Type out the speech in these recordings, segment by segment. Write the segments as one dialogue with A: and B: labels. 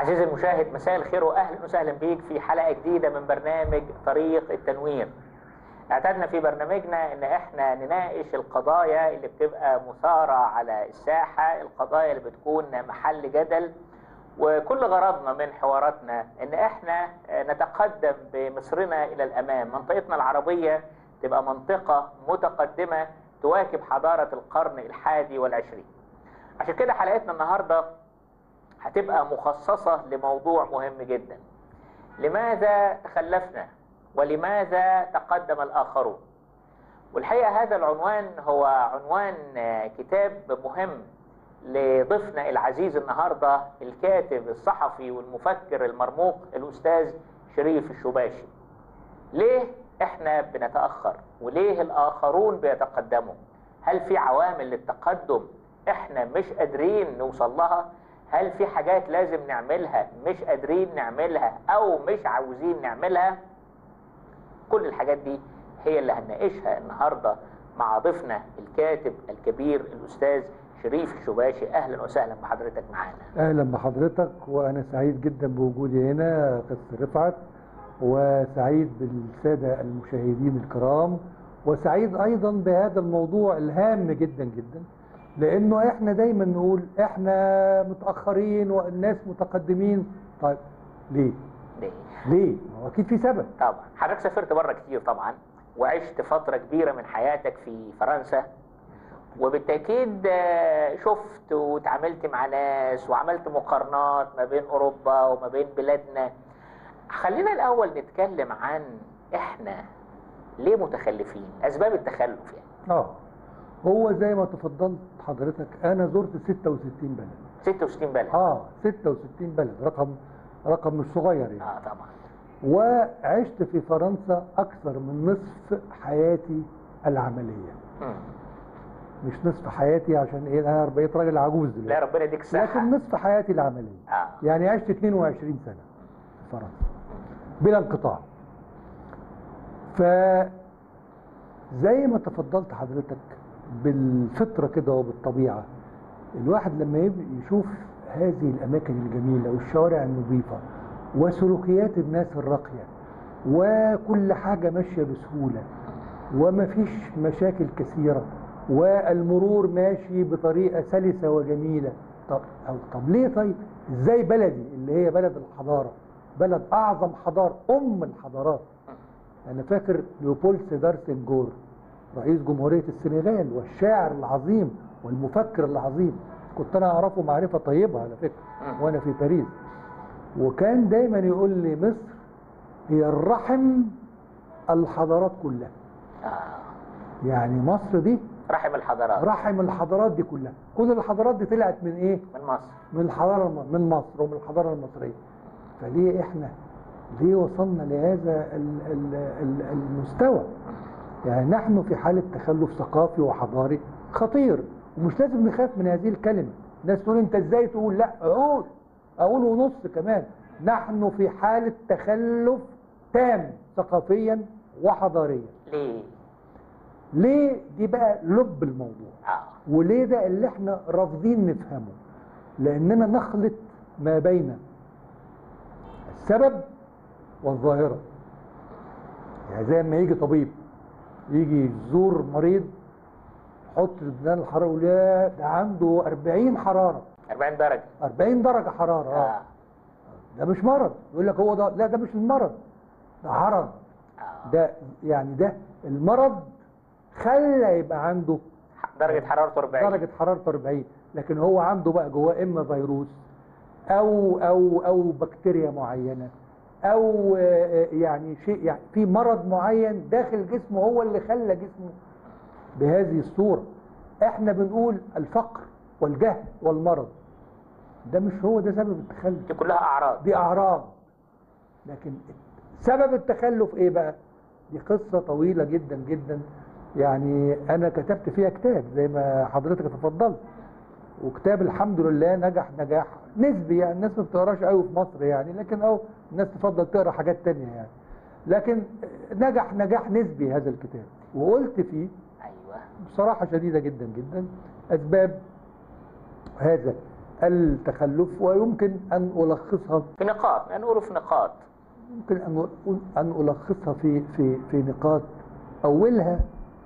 A: عزيزي المشاهد مساء الخير واهلا وسهلا بيك في حلقه جديده من برنامج طريق التنوير. اعتدنا في برنامجنا ان احنا نناقش القضايا اللي بتبقى مثاره على الساحه، القضايا اللي بتكون محل جدل وكل غرضنا من حواراتنا ان احنا نتقدم بمصرنا الى الامام، منطقتنا العربيه تبقى منطقه متقدمه تواكب حضاره القرن الحادي والعشرين. عشان كده حلقتنا النهارده هتبقى مخصصة لموضوع مهم جدا لماذا تخلفنا ولماذا تقدم الآخرون والحقيقة هذا العنوان هو عنوان كتاب مهم لضيفنا العزيز النهاردة الكاتب الصحفي والمفكر المرموق الأستاذ شريف الشباشي ليه احنا بنتأخر وليه الآخرون بيتقدموا هل في عوامل للتقدم احنا مش قادرين نوصل لها هل في حاجات لازم نعملها مش قادرين نعملها او مش عاوزين نعملها كل الحاجات دي هي اللي هنناقشها النهارده مع ضيفنا الكاتب الكبير الاستاذ شريف الشباشي اهلا وسهلا بحضرتك معانا
B: اهلا بحضرتك وانا سعيد جدا بوجودي هنا قس رفعت وسعيد بالساده المشاهدين الكرام وسعيد ايضا بهذا الموضوع الهام جدا جدا لانه احنا دايما نقول احنا متاخرين والناس متقدمين طيب ليه
A: ليه
B: ليه ما هو اكيد في سبب
A: طبعا حضرتك سافرت بره كتير طبعا وعشت فتره كبيره من حياتك في فرنسا وبالتاكيد شفت وتعاملت مع ناس وعملت مقارنات ما بين اوروبا وما بين بلادنا خلينا الاول نتكلم عن احنا ليه متخلفين اسباب التخلف يعني
B: اه هو زي ما تفضلت حضرتك انا زرت 66 بلد
A: 66 بلد
B: اه 66 بلد رقم رقم مش صغير يعني
A: اه طبعا
B: وعشت في فرنسا اكثر من نصف حياتي العمليه
A: مم.
B: مش نصف حياتي عشان ايه انا بقيت راجل عجوز
A: لا
B: دلوقتي
A: ربنا يديك الصحه
B: لكن نصف حياتي العمليه
A: اه
B: يعني عشت 22 سنه في فرنسا بلا انقطاع ف زي ما تفضلت حضرتك بالفطره كده وبالطبيعه الواحد لما يبقى يشوف هذه الاماكن الجميله والشوارع النظيفه وسلوكيات الناس الراقيه وكل حاجه ماشيه بسهوله ومفيش مشاكل كثيره والمرور ماشي بطريقه سلسه وجميله طب أو طب ليه طيب ازاي بلدي اللي هي بلد الحضاره بلد اعظم حضاره ام الحضارات انا فاكر ليوبولد سيدار سنجور رئيس جمهوريه السنغال والشاعر العظيم والمفكر العظيم كنت انا اعرفه معرفه طيبه على فكره
A: مم.
B: وانا في باريس وكان دايما يقول لي مصر هي الرحم الحضارات كلها
A: اه
B: يعني مصر دي
A: رحم الحضارات
B: رحم الحضارات دي كلها كل الحضارات دي طلعت من ايه
A: من مصر
B: من الحضاره الم- من مصر ومن الحضاره المصريه فليه احنا ليه وصلنا لهذا ال- ال- ال- المستوى يعني نحن في حاله تخلف ثقافي وحضاري خطير ومش لازم نخاف من هذه الكلمه الناس تقول انت ازاي تقول لا اقول اقول ونص كمان نحن في حاله تخلف تام ثقافيا وحضاريا
A: ليه
B: ليه دي بقى لب الموضوع
A: اه
B: وليه ده اللي احنا رافضين نفهمه لاننا نخلط ما بين السبب والظاهره يعني زي ما يجي طبيب يجي يزور مريض يحط بدان الحراره يقول يا ده عنده 40 حراره
A: 40 درجه
B: 40 درجه حراره اه
A: اه
B: ده مش مرض يقول لك هو ده لا ده مش المرض ده عرض
A: اه
B: ده يعني ده المرض خلى يبقى عنده
A: درجه حرارته 40
B: درجة حرارته 40 لكن هو عنده بقى جواه اما فيروس او او او بكتيريا معينة او آه، يعني شيء يعني في مرض معين داخل جسمه هو اللي خلى جسمه بهذه الصورة احنا بنقول الفقر والجهل والمرض ده مش هو ده سبب التخلف
A: دي كلها اعراض
B: دي اعراض لكن سبب التخلف ايه بقى دي قصة طويلة جدا جدا يعني انا كتبت فيها كتاب زي ما حضرتك تفضلت وكتاب الحمد لله نجح نجاح نسبي يعني الناس ما بتقراش قوي في مصر يعني لكن او الناس تفضل تقرا حاجات تانية يعني لكن نجح نجاح نسبي هذا الكتاب وقلت فيه
A: ايوه
B: بصراحة شديدة جدا جدا أسباب هذا التخلف ويمكن أن ألخصها
A: في نقاط نقوله في نقاط
B: يمكن أن أن ألخصها في في في نقاط أولها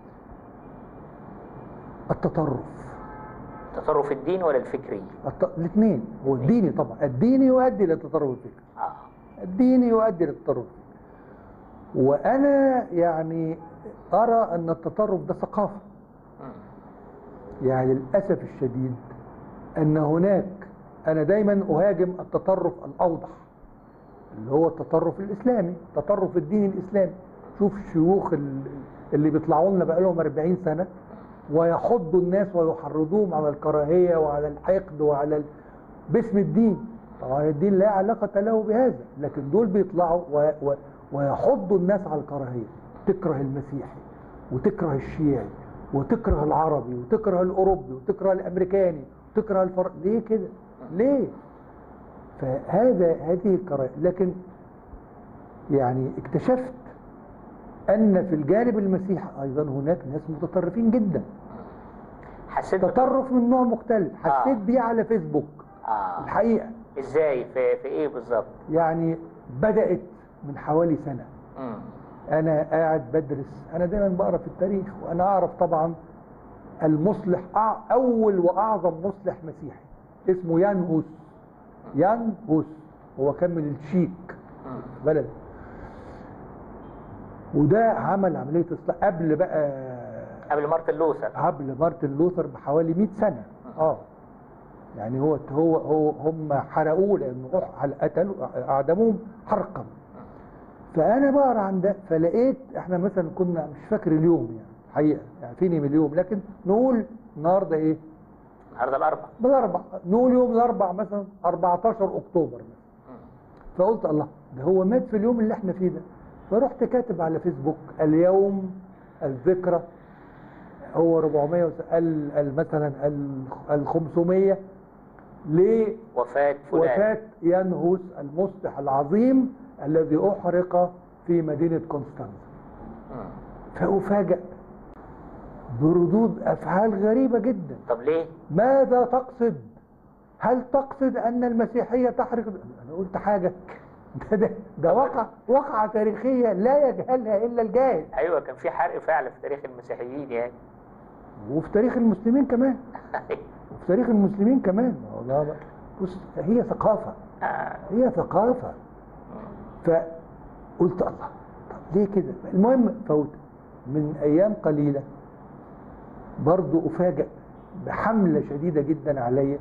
B: التطرف
A: التطرف الديني ولا الفكري
B: الت... الاثنين هو الديني طبعا الديني يؤدي الى التطرف الفكري
A: اه
B: الديني يؤدي الى التطرف الفكري وانا يعني ارى ان التطرف ده ثقافه
A: مم.
B: يعني للاسف الشديد ان هناك انا دايما اهاجم التطرف الاوضح اللي هو التطرف الاسلامي التطرف الديني الاسلامي شوف الشيوخ ال- اللي بيطلعوا لنا بقى لهم 40 سنه ويحضوا الناس ويحرضوهم على الكراهيه وعلى الحقد وعلى ال... باسم الدين طبعا الدين لا علاقه له بهذا لكن دول بيطلعوا و... و... ويحضوا الناس على الكراهيه تكره المسيحي وتكره الشيعي وتكره العربي وتكره الاوروبي وتكره الامريكاني وتكره الفر ليه كده ليه فهذا هذه الكراهيه لكن يعني اكتشفت ان في الجانب المسيحي ايضا هناك ناس متطرفين جدا
A: حسيت بت-
B: تطرف من نوع مختلف حسيت
A: آه.
B: بيه على فيسبوك
A: اه
B: الحقيقه
A: ازاي في, في ايه بالظبط
B: يعني بدات من حوالي سنه
A: مم.
B: انا قاعد بدرس انا دايما بقرا في التاريخ وانا اعرف طبعا المصلح أع- اول واعظم مصلح مسيحي اسمه يان هوس يان هوس هو كان من التشيك
A: مم.
B: بلد وده عمل عمليه اصلاح قبل بقى
A: قبل مارتن لوثر
B: قبل مارتن لوثر بحوالي 100 سنه اه يعني هو هو هو هم حرقوه لانه أح- قتلوا اعدموه حرقا فانا بقرا عن ده فلقيت احنا مثلا كنا مش فاكر اليوم يعني حقيقه يعني فيني من اليوم لكن نقول النهارده ايه؟
A: النهارده الاربع
B: بالاربع نقول يوم الاربع مثلا 14 اكتوبر مثلا
A: مم.
B: فقلت الله ده هو مات في اليوم اللي احنا فيه ده فرحت كاتب على فيسبوك اليوم الذكرى هو 400 وس- ال ال- مثلا ال- ال 500
A: وفاة فلان
B: لوفاة ينهوس المصلح العظيم الذي أحرق في مدينة قسطنطين
A: مم.
B: فأفاجأ بردود أفعال غريبة جدا
A: طب ليه؟
B: ماذا تقصد؟ هل تقصد أن المسيحية تحرق؟ أنا قلت حاجة ده ده, ده واقع واقعة تاريخية لا يجهلها إلا الجاهل
A: ايوه كان في حرق فعل في تاريخ المسيحيين يعني
B: وفي تاريخ المسلمين كمان وفي تاريخ المسلمين كمان والله بقى. بص هي ثقافة
A: آه.
B: هي ثقافة فقلت الله طب ليه كده المهم فوت من أيام قليلة برضو أفاجأ بحملة شديدة جدا عليا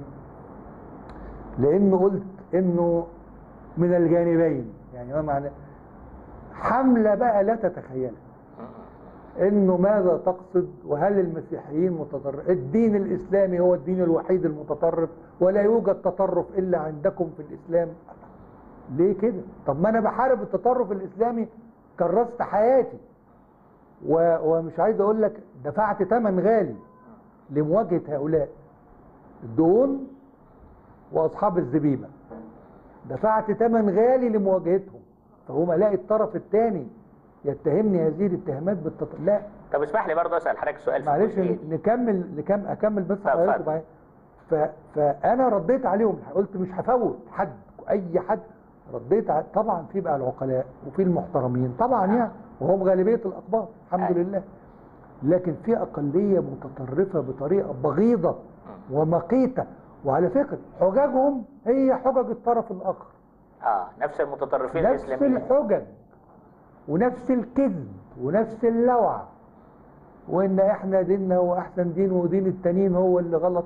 B: لأنه قلت إنه من الجانبين يعني ما معنى حملة بقى لا تتخيلها
A: مم.
B: انه ماذا تقصد وهل المسيحيين متطرف الدين الاسلامي هو الدين الوحيد المتطرف ولا يوجد تطرف الا عندكم في الاسلام ليه كده طب ما انا بحارب التطرف الاسلامي كرست حياتي و... ومش عايز اقول لك دفعت ثمن غالي لمواجهه هؤلاء الدهون واصحاب الزبيبه دفعت ثمن غالي لمواجهتهم فهم الاقي الطرف الثاني يتهمني هذه الاتهامات بالتط... لا
A: طب اسمح لي برضه اسال حضرتك سؤال في
B: معلش
A: الجزئية دي.
B: نكمل نكمل اكمل بس
A: اتفضل.
B: حضرتك معايا ف... فانا رديت عليهم قلت مش هفوت حد اي حد رديت ع... طبعا في بقى العقلاء وفي المحترمين طبعا يعني وهم غالبيه الاقباط الحمد
A: أيوة.
B: لله لكن في اقليه متطرفه بطريقه بغيضه ومقيته وعلى فكره حججهم هي حجج الطرف الاخر
A: اه نفس المتطرفين
B: نفس
A: الاسلاميين
B: الحجج ونفس الكذب ونفس اللوع وان احنا ديننا هو احسن دين ودين التانيين هو اللي غلط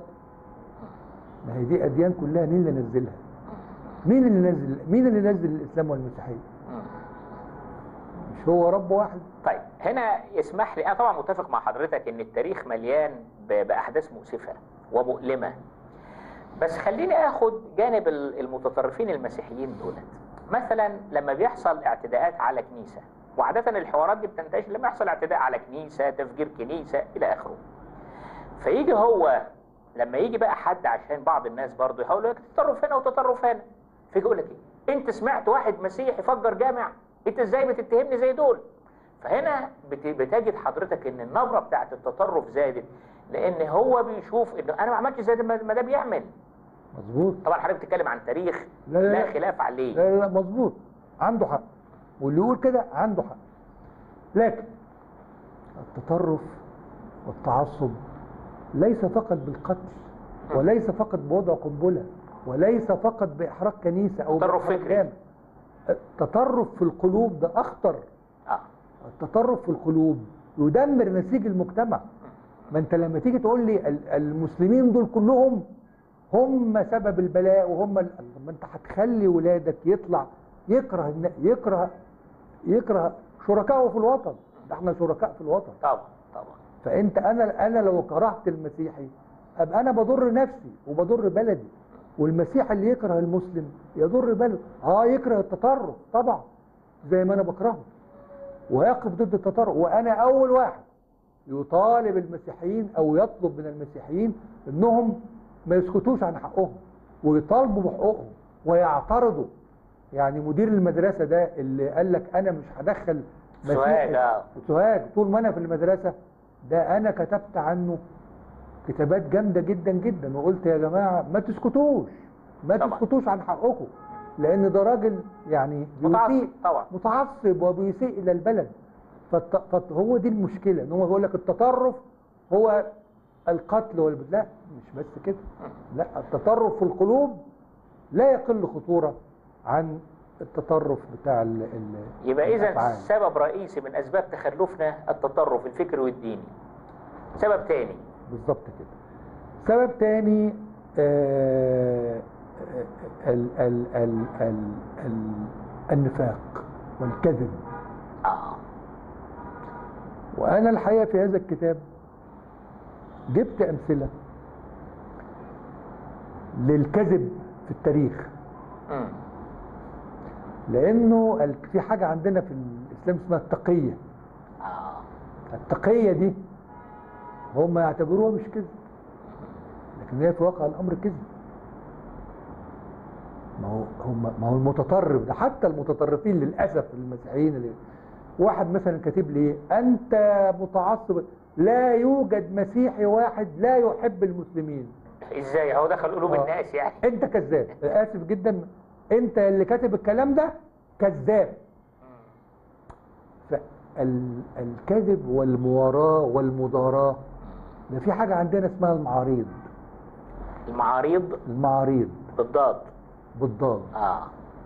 B: ما هي دي اديان كلها مين اللي نزلها مين اللي نزل مين اللي نزل الاسلام والمسيحيه
A: مم.
B: مش هو رب واحد
A: طيب هنا يسمح لي انا طبعا متفق مع حضرتك ان التاريخ مليان ب- باحداث مؤسفه ومؤلمه بس خليني اخد جانب ال- المتطرفين المسيحيين دولت مثلا لما بيحصل اعتداءات على كنيسه وعاده الحوارات دي بتنتشر لما يحصل اعتداء على كنيسه تفجير كنيسه الى اخره فيجي هو لما يجي بقى حد عشان بعض الناس برضه يقول لك تطرف هنا وتطرف هنا فيجي يقول لك ايه انت سمعت واحد مسيحي فجر جامع انت ازاي بتتهمني زي دول فهنا بت- بتجد حضرتك ان النبره بتاعت التطرف زادت لان هو بيشوف انه انا ما عملتش زي ما ما ده بيعمل
B: مظبوط
A: طبعا حضرتك بتتكلم عن تاريخ
B: لا لا
A: لا
B: لا.
A: خلاف عليه
B: لا لا لا مظبوط عنده حق واللي يقول كده عنده حق لكن التطرف والتعصب ليس فقط بالقتل وليس فقط بوضع قنبله وليس فقط باحراق كنيسه او
A: تطرف
B: بإحراق
A: فكري.
B: جامع. التطرف في القلوب ده اخطر
A: اه
B: التطرف في القلوب يدمر نسيج المجتمع ما انت لما تيجي تقول لي ال- المسلمين دول كلهم هم سبب البلاء وهم ال- ما انت هتخلي ولادك يطلع يكره الن- يكره يكره شركائه في الوطن ده احنا شركاء في الوطن
A: طبعا طبعا
B: فانت انا انا لو كرهت المسيحي ابقى انا بضر نفسي وبضر بلدي والمسيح اللي يكره المسلم يضر بلده اه يكره التطرف طبعا زي ما انا بكرهه ويقف ضد التطرف وانا اول واحد يطالب المسيحيين او يطلب من المسيحيين انهم ما يسكتوش عن حقهم ويطالبوا بحقوقهم ويعترضوا يعني مدير المدرسه ده اللي قال لك انا مش هدخل
A: سوهاج، آه.
B: سوهاج طول ما انا في المدرسه ده انا كتبت عنه كتابات جامده جدا جدا وقلت يا جماعه ما تسكتوش ما
A: طبعا.
B: تسكتوش عن حقكم لان ده راجل يعني
A: متعصب
B: بيسيء
A: طبعا
B: متعصب وبيسيء الى البلد فالت... فهو دي المشكله ان هو بيقول لك التطرف هو القتل والب... لا مش بس كده لا التطرف في القلوب لا يقل خطوره عن التطرف بتاع ال... ال...
A: يبقى اذا
B: الأفعال.
A: سبب رئيسي من اسباب تخلفنا التطرف الفكري والديني سبب تاني
B: بالظبط كده سبب تاني آه ال ال ال ال ال النفاق والكذب
A: اه
B: وأنا الحقيقة في هذا الكتاب جبت أمثلة للكذب في التاريخ
A: مم.
B: لأنه ال- في حاجة عندنا في الإسلام اسمها التقية
A: اه
B: التقية دي هم يعتبروها مش كذب لكن هي في واقع الأمر كذب ما هو هم ما هو المتطرف ده حتى المتطرفين للأسف المسيحيين اللي واحد مثلا كاتب لي إيه؟ أنت متعصب لا يوجد مسيحي واحد لا يحب المسلمين
A: ازاي هو دخل قلوب
B: آه.
A: الناس يعني
B: أنت كذاب آسف جدا أنت اللي كاتب الكلام ده كذاب فالكذب والمواراة والمضاراة ده في حاجة عندنا اسمها المعاريض
A: المعاريض
B: المعاريض
A: بالضاد
B: بالضاد
A: اه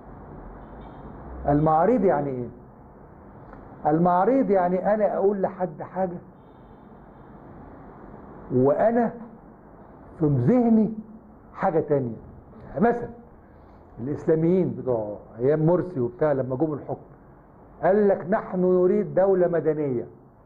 B: المعاريض يعني ايه المعاريض يعني انا اقول لحد حاجة وانا في ذهني حاجة تانية يعني مثلا الاسلاميين بتوع ايام مرسي وبتاع لما جم الحكم قال لك نحن نريد دولة مدنية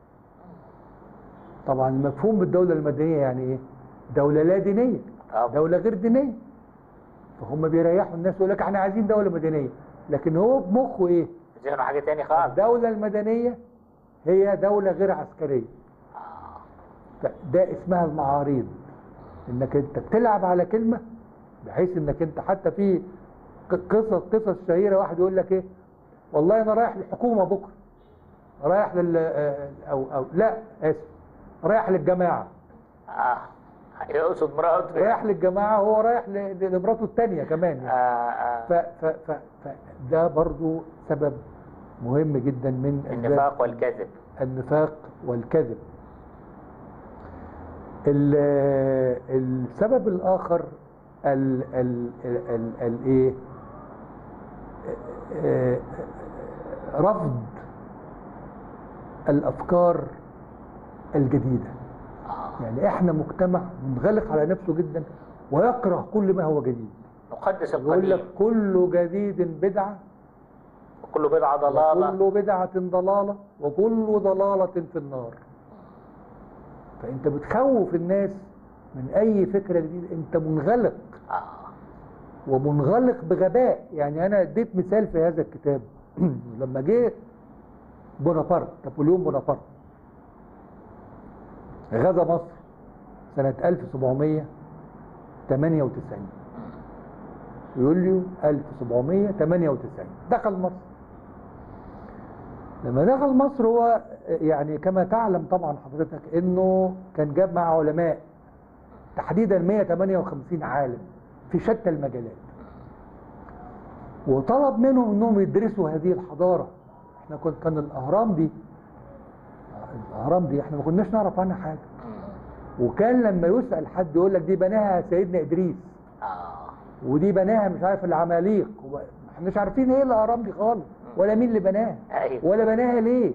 B: طبعا المفهوم بالدولة المدنية يعني ايه دولة لا دينية
A: طبعا
B: دولة غير دينية فهم بيريحوا الناس يقول لك احنا عايزين دولة مدنية لكن هو بمخه ايه
A: ذهنه حاجه تاني خالص
B: الدولة المدنية هي دولة غير عسكرية
A: آه.
B: فده اسمها المعاريض انك انت بتلعب على كلمة بحيث انك انت حتى في ق- قصص قصص شهيرة واحد يقول لك ايه والله انا رايح للحكومة بكرة رايح لل آه، او او لا اسف رايح للجماعة
A: اه يقصد مراته
B: رايح للجماعة هو رايح ل- لمراته التانية كمان
A: آه
B: يعني
A: آه.
B: ف ف ف فده برضو سبب مهم جدا من أسباب
A: النفاق والكذب
B: النفاق والكذب ال- السبب الآخر ال ال ال ال الايه آه، رفض الأفكار الجديدة
A: آه.
B: يعني احنا مجتمع منغلق على نفسه جدا ويكره كل ما هو جديد
A: نقدس
B: يقول لك
A: القديم
B: كل جديد بدعة
A: وكل بدعة ضلالة
B: وكل بدعة ضلالة وكل ضلالة في النار فأنت بتخوف الناس من أي فكرة جديدة أنت منغلق
A: آه.
B: ومنغلق بغباء يعني أنا اديت مثال في هذا الكتاب لما جه بونابرت نابليون بونابرت غزا مصر سنة 1798 يوليو 1798 دخل مصر لما دخل مصر هو يعني كما تعلم طبعا حضرتك انه كان جاب مع علماء تحديدا 158 عالم في شتى المجالات وطلب منهم انهم يدرسوا هذه الحضاره احنا كنت كان الاهرام دي الاهرام دي احنا ما كناش نعرف عنها حاجه وكان لما يسال حد يقول لك دي بناها سيدنا ادريس
A: اه
B: ودي بناها مش عارف العماليق وما احناش عارفين ايه الاهرام دي خالص ولا مين اللي بناها
A: ايوه
B: ولا بناها ليه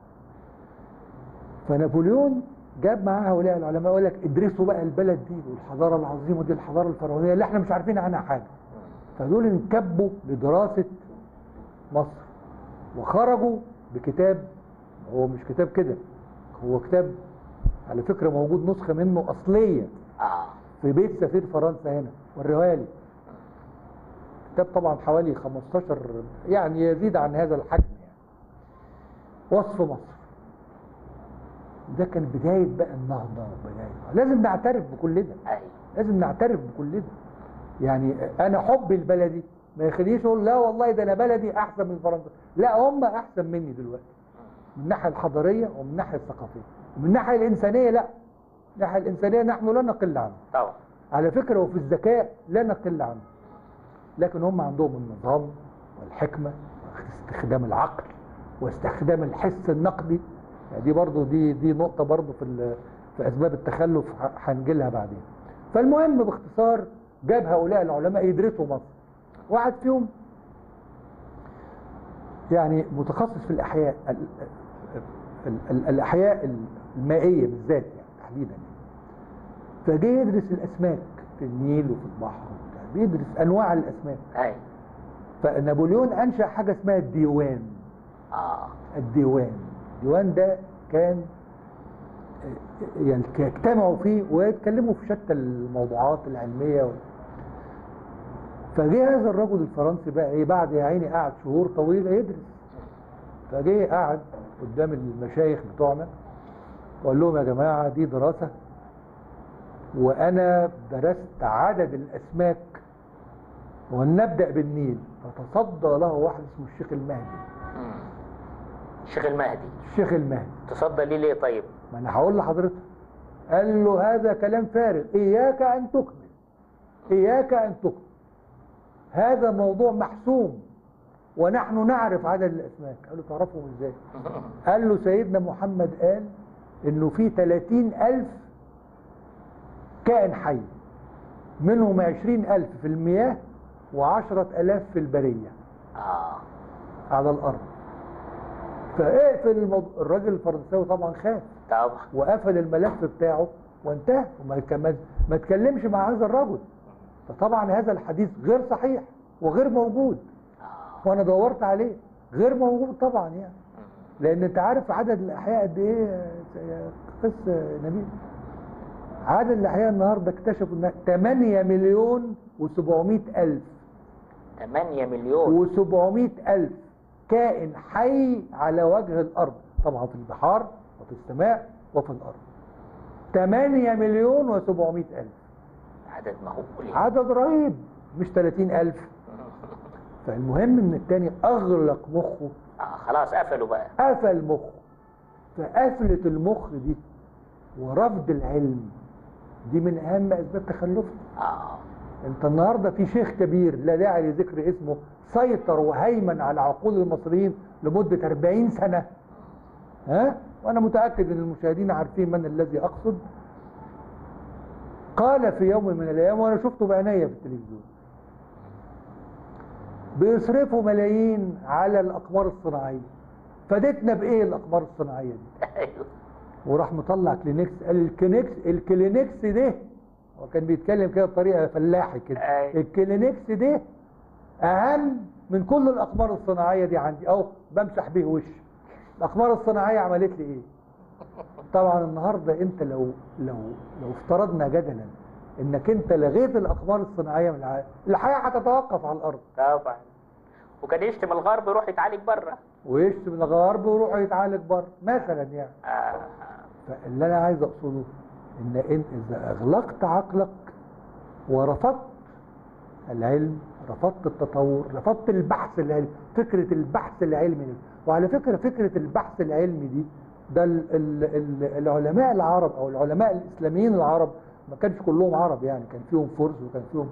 B: فنابليون جاب معاه هؤلاء العلماء يقول لك ادرسوا بقى البلد دي والحضاره العظيمه دي الحضاره الفرعونيه اللي احنا مش عارفين عنها حاجه فدول انكبوا لدراسه مصر وخرجوا بكتاب هو مش كتاب كده هو كتاب على فكره موجود نسخه منه اصليه
A: اه
B: في بيت سفير فرنسا هنا والروايه لي كتاب طبعا حوالي 15 يعني يزيد عن هذا الحجم يعني وصف مصر ده كان بداية بقى النهضة وبداية لازم نعترف بكل ده
A: ايوه
B: لازم نعترف بكل ده يعني أنا حبي لبلدي ما يخليش أقول لا والله ده أنا بلدي أحسن من فرنسا لا هم أحسن مني دلوقتي من الناحية الحضارية ومن الناحية الثقافية ومن الناحية الإنسانية لا من الناحية الإنسانية نحن لا نقل عنه
A: طبعا
B: على فكرة وفي الذكاء لا نقل عنه لكن هم عندهم النظام والحكمة واستخدام العقل واستخدام الحس النقدي يعني دي برضو دي دي نقطة برضو في ال- في أسباب التخلف ه- هنجي لها بعدين فالمهم باختصار جاب هؤلاء العلماء يدرسوا مصر واحد فيهم يعني متخصص في الأحياء ال- ال- ال- الأحياء المائية بالذات يعني تحديدا يعني. فجه يدرس الاسماك في النيل وفي البحر وبتاع بيدرس انواع الاسماك
A: ايوه
B: فنابليون انشا حاجه اسمها الديوان
A: اه
B: الديوان الديوان ده كان آه، يعني يجتمعوا فيه ويتكلموا في شتى الموضوعات العلميه و... فجه هذا الرجل الفرنسي بقى ايه بعد يا عيني قعد شهور طويله يدرس فجه قعد قدام المشايخ بتوعنا وقال لهم يا جماعه دي دراسه وانا درست عدد الاسماك ولنبدا بالنيل فتصدى له واحد اسمه الشيخ المهدي
A: مم. الشيخ المهدي
B: الشيخ المهدي
A: تصدى ليه ليه طيب
B: ما انا هقول لحضرتك قال له هذا كلام فارغ اياك ان تكمل اياك ان تكمل هذا موضوع محسوم ونحن نعرف عدد الاسماك قال له تعرفهم ازاي قال له سيدنا محمد قال انه في 30 الف كائن حي منهم 20 الف في المياه وعشرة الاف في البرية
A: اه
B: على الارض فاقفل الموضوع الراجل الفرنساوي طبعا خاف
A: طبعا
B: وقفل الملف بتاعه وانتهى وما كان- ما تكلمش مع هذا الرجل فطبعا هذا الحديث غير صحيح وغير موجود
A: اه
B: وانا دورت عليه غير موجود طبعا يعني
A: مم.
B: لان انت عارف عدد الاحياء قد ايه يا- يا قس نبيل عدد الاحياء النهارده اكتشفوا ان 8 مليون و700 الف
A: 8 مليون
B: و700 الف كائن حي على وجه الارض طبعا في البحار وفي السماء وفي الارض 8 مليون و700 الف
A: عدد مهول
B: عدد رهيب مش 30 الف فالمهم ان التاني اغلق مخه
A: اه خلاص قفلوا بقى
B: قفل مخه فقفلة المخ دي ورفض العلم دي من اهم اسباب تخلفه
A: اه
B: انت النهارده في شيخ كبير لا داعي لذكر اسمه سيطر وهيمن على عقول المصريين لمده 40 سنه ها وانا متاكد ان المشاهدين عارفين من الذي اقصد قال في يوم من الايام وانا شفته بعينيا في التلفزيون بيصرفوا ملايين على الاقمار الصناعيه فادتنا بايه الاقمار الصناعيه دي
A: ايوه
B: وراح مطلع كلينكس قال الكلينكس الكلينكس ده هو كان بيتكلم كده بطريقه فلاحي كده
A: أي.
B: الكلينكس ده اهم من كل الاقمار الصناعيه دي عندي او بمسح بيه وشي الاقمار الصناعيه عملت لي ايه طبعا النهارده انت لو لو لو افترضنا جدلا انك انت لغيت الاقمار الصناعيه من العالم الحياه هتتوقف على الارض
A: طبعا وكان يشتم الغرب يروح يتعالج بره
B: ويشتم الغرب ويروح يتعالج بره مثلا يعني
A: آه.
B: فاللي انا عايز اقصده ان انت اذا اغلقت عقلك ورفضت العلم رفضت التطور رفضت البحث العلمي فكرة البحث العلمي دي. وعلى فكرة فكرة البحث العلمي دي ده ال ال ال العلماء العرب او العلماء الاسلاميين العرب ما كانش كلهم عرب يعني كان فيهم فرس وكان فيهم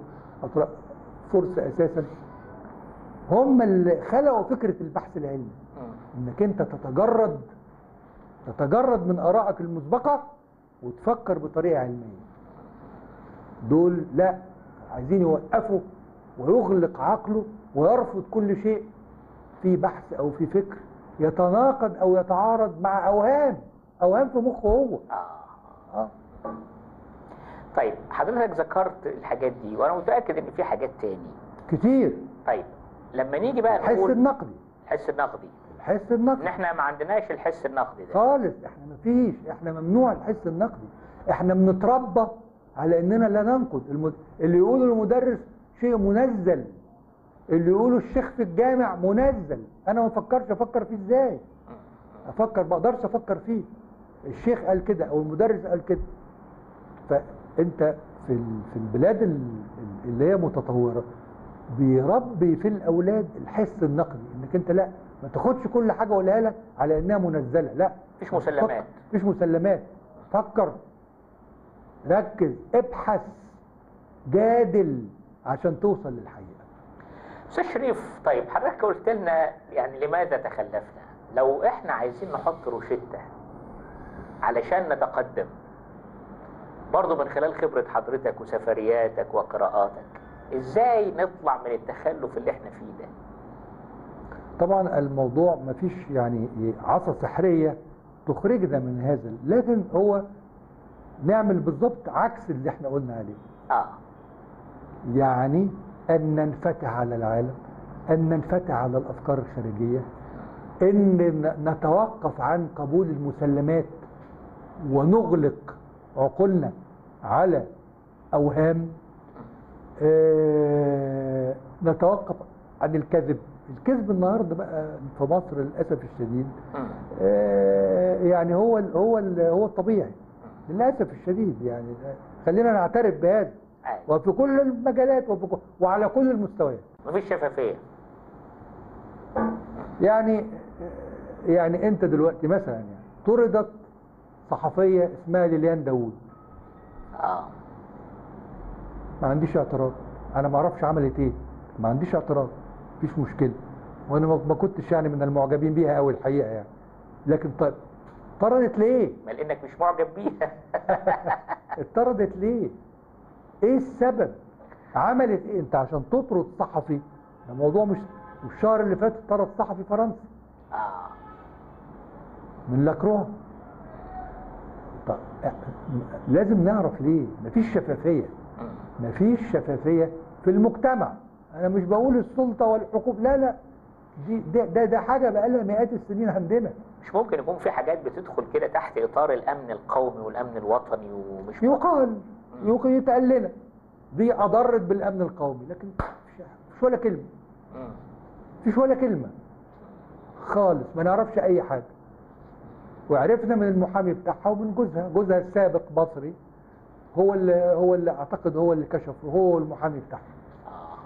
B: أطراء فرصة أساسا هم اللي خلقوا فكرة البحث العلمي
A: مم.
B: انك انت تتجرد تتجرد من ارائك المسبقه وتفكر بطريقه علميه دول لا عايزين يوقفوا ويغلق عقله ويرفض كل شيء في بحث او في فكر يتناقض او يتعارض مع اوهام اوهام في مخه هو
A: آه.
B: اه
A: طيب حضرتك ذكرت الحاجات دي وانا متاكد ان في حاجات تاني
B: كتير
A: طيب لما نيجي بقى
B: الحس
A: نقول
B: النقدي
A: الحس النقدي
B: الحس
A: ان
B: النقدي
A: احنا ما عندناش الحس النقدي ده
B: خالص احنا مفيش احنا ممنوع الحس النقدي احنا بنتربى على اننا لا ننقد المد... اللي يقوله المدرس شيء منزل اللي يقوله الشيخ في الجامع منزل انا ما افكرش افكر فيه ازاي افكر ما اقدرش افكر فيه الشيخ قال كده او المدرس قال كده فانت في ال- في البلاد ال- اللي هي متطوره بيربي في الاولاد الحس النقدي انك انت لا ما تاخدش كل حاجه اقولها لك على انها منزله لا
A: مفيش مسلمات
B: فكر. مفيش مسلمات فكر ركز ابحث جادل عشان توصل للحقيقه
A: استاذ شريف طيب حضرتك قلت لنا يعني لماذا تخلفنا لو احنا عايزين نحط روشتة علشان نتقدم برضو من خلال خبرة حضرتك وسفرياتك وقراءاتك ازاي نطلع من التخلف اللي احنا فيه ده
B: طبعا الموضوع مفيش يعني عصا سحريه تخرجنا من هذا لكن هو نعمل بالظبط عكس اللي احنا قلنا عليه
A: اه
B: يعني أن ننفتح على العالم أن ننفتح على الأفكار الخارجية أن ن- نتوقف عن قبول المسلمات ونغلق عقولنا على أوهام آه، نتوقف عن الكذب الكذب النهارده بقى في مصر للأسف الشديد
A: مم.
B: آه، يعني هو ال هو ال هو الطبيعي للأسف الشديد يعني خلينا نعترف بهذا
A: أيوة.
B: وفي كل المجالات وفي كل وعلى كل المستويات
A: مفيش شفافية
B: يعني يعني انت دلوقتي مثلا يعني طردت صحفيه اسمها ليليان داوود
A: اه
B: ما عنديش اعتراض انا ما اعرفش عملت ايه ما عنديش اعتراض مفيش مشكله وانا ما ما كنتش يعني من المعجبين بيها قوي الحقيقه يعني لكن طيب طردت ليه
A: ما لانك مش معجب بيها
B: اتطردت ليه ايه السبب عملت ايه انت عشان تطرد صحفي ده موضوع مش والشهر اللي فات طرد صحفي فرنسي
A: اه
B: من لاكروه طب م- لازم نعرف ليه مفيش شفافيه
A: مم.
B: مفيش شفافيه في المجتمع انا مش بقول السلطه والحكومه لا لا دي ده ده, ده حاجه بقالها مئات السنين عندنا
A: مش ممكن يكون في حاجات بتدخل كده تحت اطار الامن القومي والامن الوطني ومش
B: يقال يقال يتقال لنا دي اضرت بالامن القومي لكن مش, مش ولا كلمه
A: مم.
B: مفيش ولا كلمه خالص ما نعرفش اي حاجه وعرفنا من المحامي بتاعها ومن جوزها جوزها السابق مصري هو اللي هو اللي اعتقد هو اللي كشف هو المحامي بتاعها
A: آه.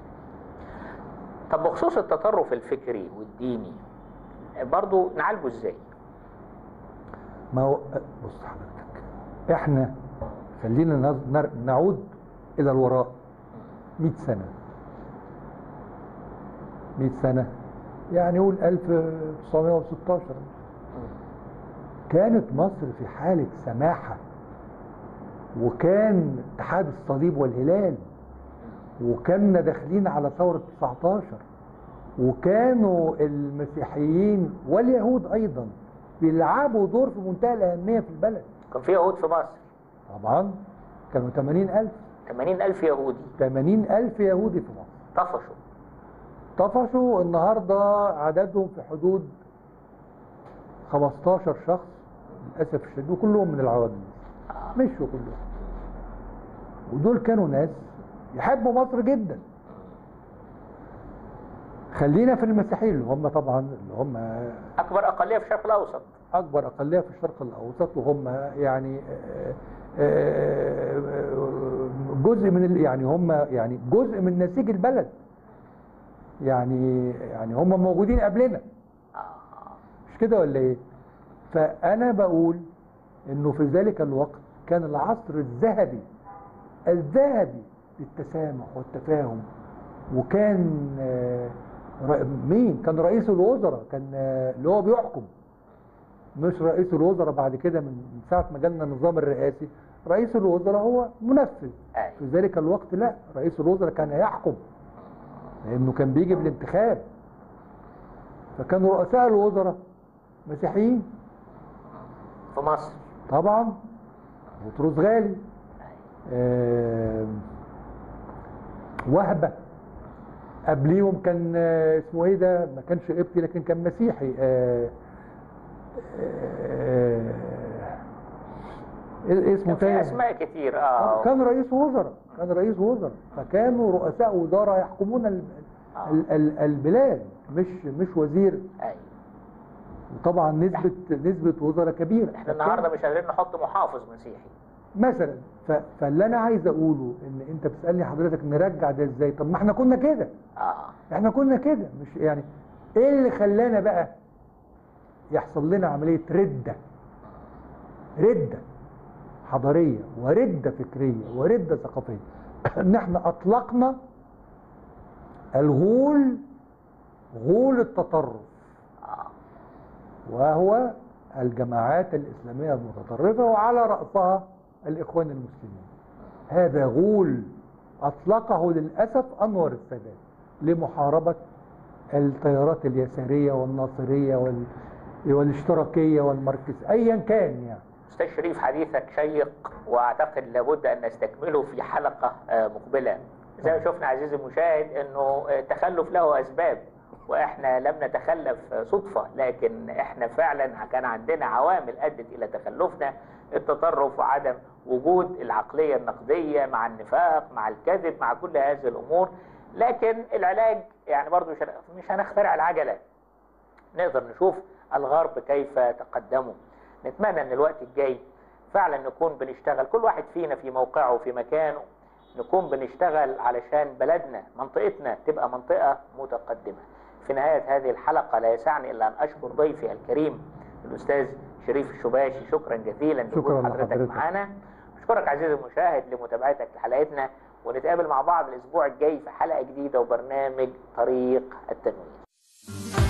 A: طب بخصوص التطرف الفكري والديني برضو نعالجه ازاي؟
B: ما هو بص حضرتك احنا خلينا نز- نر- نعود الى الوراء 100 سنه 100 سنه يعني قول 1916 كانت مصر في حاله سماحه وكان اتحاد الصليب والهلال وكنا داخلين على ثوره 19 وكانوا المسيحيين واليهود ايضا بيلعبوا دور في منتهى الاهميه في البلد
A: كان في يهود في مصر
B: طبعا كانوا 80000
A: 80 ألف يهودي
B: 80000 يهودي في مصر
A: طفشوا
B: طفشوا النهارده عددهم في حدود 15 شخص للاسف الشديد وكلهم من العواجيز
A: آه.
B: مشوا كلهم ودول كانوا ناس يحبوا مصر جدا خلينا في المسيحيين اللي هم طبعا اللي هم
A: أكبر أقلية في الشرق الأوسط
B: اكبر اقليه في الشرق الاوسط وهم يعني آه، آه، جزء من ال- يعني هم يعني جزء من نسيج البلد يعني يعني هم موجودين قبلنا
A: آه.
B: مش كده ولا ايه فانا بقول انه في ذلك الوقت كان العصر الذهبي الذهبي للتسامح والتفاهم وكان آه، ر- مين كان رئيس الوزراء كان آه، اللي هو بيحكم مش رئيس الوزراء بعد كده من من ساعه ما جالنا النظام الرئاسي رئيس الوزراء هو منفذ
A: أيوة.
B: في ذلك الوقت لا رئيس الوزراء كان يحكم لانه كان بيجي بالانتخاب فكانوا رؤساء الوزراء مسيحيين
A: في مصر
B: طبعا بطرس غالي آم، وهبه قبليهم كان آه، اسمه ايه ده ما كانش قبطي لكن كان مسيحي آه، آه، إيه اسمه
A: كان في
B: تاني
A: اسماء كتير اه
B: كان رئيس وزراء كان رئيس وزراء فكانوا رؤساء وزراء يحكمون ال-
A: آه.
B: ال- ال- البلاد مش مش وزير
A: أيوة.
B: وطبعا نسبه نسبه وزراء كبيره
A: احنا النهارده مش قادرين نحط محافظ مسيحي
B: مثلا ف... فاللي انا عايز اقوله ان انت بتسالني حضرتك نرجع ده ازاي طب ما احنا كنا كده
A: اه
B: احنا كنا كده مش يعني ايه اللي خلانا بقى يحصل لنا عمليه رده رده حضاريه ورده فكريه ورده ثقافيه ان احنا اطلقنا الغول غول التطرف
A: اه
B: وهو الجماعات الإسلامية المتطرفة وعلى رأسها الإخوان المسلمين هذا غول أطلقه للأسف أنور السادات لمحاربة التيارات اليسارية والناصرية وال... والاشتراكية والماركس أيا كان يعني
A: استاذ شريف حديثك شيق واعتقد لابد ان نستكمله في حلقه آه، مقبله زي ما شفنا عزيزي المشاهد انه آه، التخلف له اسباب واحنا لم نتخلف آه، صدفه لكن احنا فعلا كان عندنا عوامل ادت الى تخلفنا التطرف وعدم وجود العقليه النقديه مع النفاق مع الكذب مع كل هذه الامور لكن العلاج يعني برضو مش هن- مش هنخترع العجله نقدر نشوف الغرب كيف تقدموا نتمنى ان الوقت الجاي فعلا نكون بنشتغل كل واحد فينا في موقعه في مكانه نكون بنشتغل علشان بلدنا منطقتنا تبقى منطقة متقدمة في نهاية هذه الحلقة لا يسعني إلا أن أشكر ضيفي الكريم الأستاذ شريف الشباشي شكرا جزيلا
B: شكراً
A: لوجود حضرتك
B: لحضرتك.
A: معانا أشكرك عزيزي المشاهد لمتابعتك لحلقتنا ونتقابل مع بعض الأسبوع الجاي في حلقة جديدة وبرنامج طريق التنوير